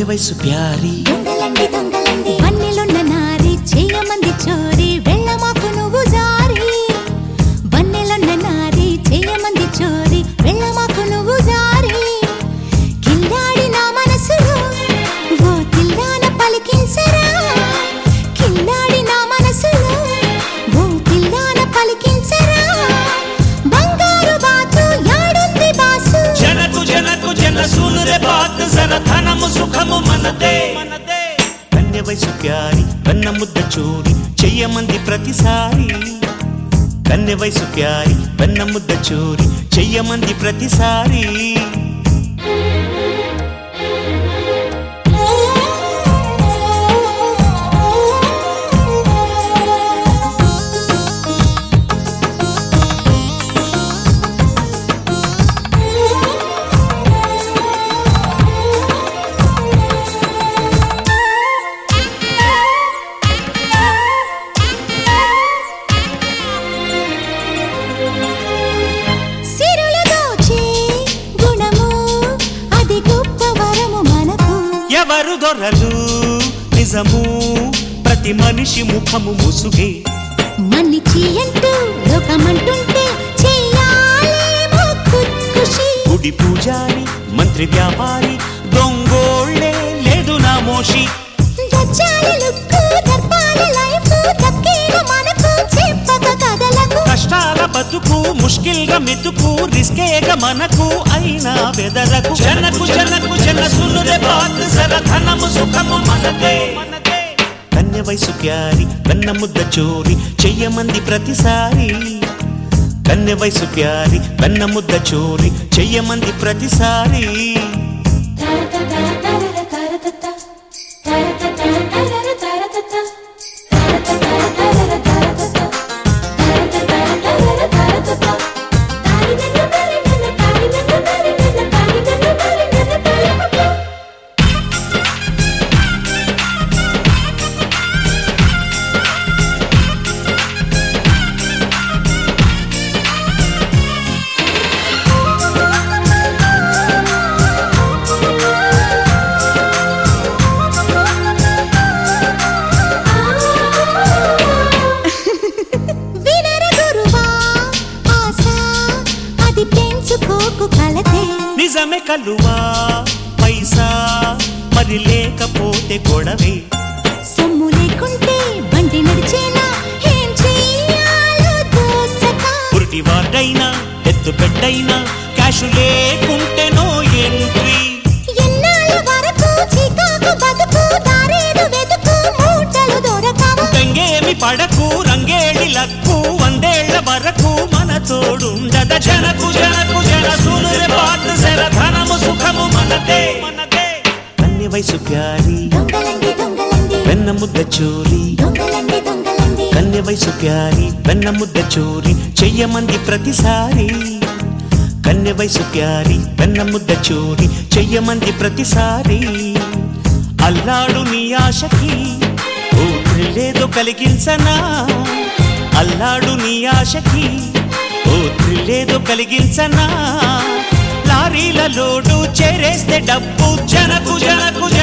వయసు ప్యారి దొంగలండి దొంగలండి వన్నెలున్న నారి చేయమంది చోరి వెళ్ళమాకు నువ్వు జారి వన్నెలున్న నారి చేయమంది చోరి వెళ్ళమాకు నువ్వు జారి కిల్లాడి నా మనసులో ఓ తిల్లాన పలికించరా కిల్లాడి నా మనసులో ఓ తిల్లాన పలికించరా బంగారు బాతు యాడుంది బాసు జనకు జనకు జన సూనురే బాత్ జర ధనము సుఖము మనదే మనదే కన్య వయసు ప్యారి కన్న ముద్ద చూరి చెయ్యమంది ప్రతిసారి కన్య వయసు ప్యారి కన్న ముద్ద చూరి చెయ్యమంది ప్రతిసారి సిరులు దోచే గుణము అది గొప్ప వరము మనకు ఎవరు దొరలు నిజము ప్రతి మనిషి ముఖము ముసుగే మన్నిచి అంటూ లోకమంటుంటే చెయ్యాలేమో ఖుషి గుడి పూజారి మంత్రి వ్యాపారి దొంగోళ్ళే లేదు నా మోషి దచ్చాలి లుక్కు దర్పాలి లైఫ్ దక్కేను మనకు చెప్పక కథలకు కష్టాల బతుకు ముష్కిల్గా మెతుకు రిస్కేగా మనకు అయినా బెదరకు జనకు జనకు జన సునురే బాత్ జర ధనము సుఖము మనదే కన్య వయసు ప్యారి కన్న ముద్ద చోరి చెయ్యమంది ప్రతిసారి కన్య వయసు ప్యారి కన్న ముద్ద చోరి చెయ్యమంది ప్రతిసారి వినర గురువా ఆశ అది పెంచుకోకు కలతే నిజమే కలువా పైసా మరి లేకపోతే గొడవే సొమ్ము లేకుంటే బండి నడిచేనా ఏం చెయ్యాలో తోచక పురిటి వార్డైనా ఎత్తు పెట్టైనా క్యాష్ లేకుంటే నో ఎంట్రీ ఎన్నాళ్ళ వరకు చికాకు బతుకు దారేడు వెతుకు మూటలు దొరకవు గంగేమి పడకు రంగేడి లక్కు వందేళ్ల వరకు మన తోడుండద జనకు జనకు జన సూనురే బాత్ జర ధనము సుఖము మనదే మనదే కన్య వయసు ప్యారి దొంగలండి దొంగలండి వెన్న ముద్ద చోరి దొంగలండి దొంగలండి కన్య వయసు ప్యారి వెన్న ముద్ద చోరి చెయ్యమంది ప్రతిసారి కన్య వయసు ప్యారి వెన్న ముద్ద చోరి చెయ్యమంది ప్రతిసారి అల్లాడు నీ ఆశకి ఓ థ్రిల్లేదో కలిగించనా అల్లాడు నీ ఆశకి ఓ థ్రిల్లేదో కలిగించనా లారీల లోడు చేరేస్తే డబ్బు జనకు జనకు జన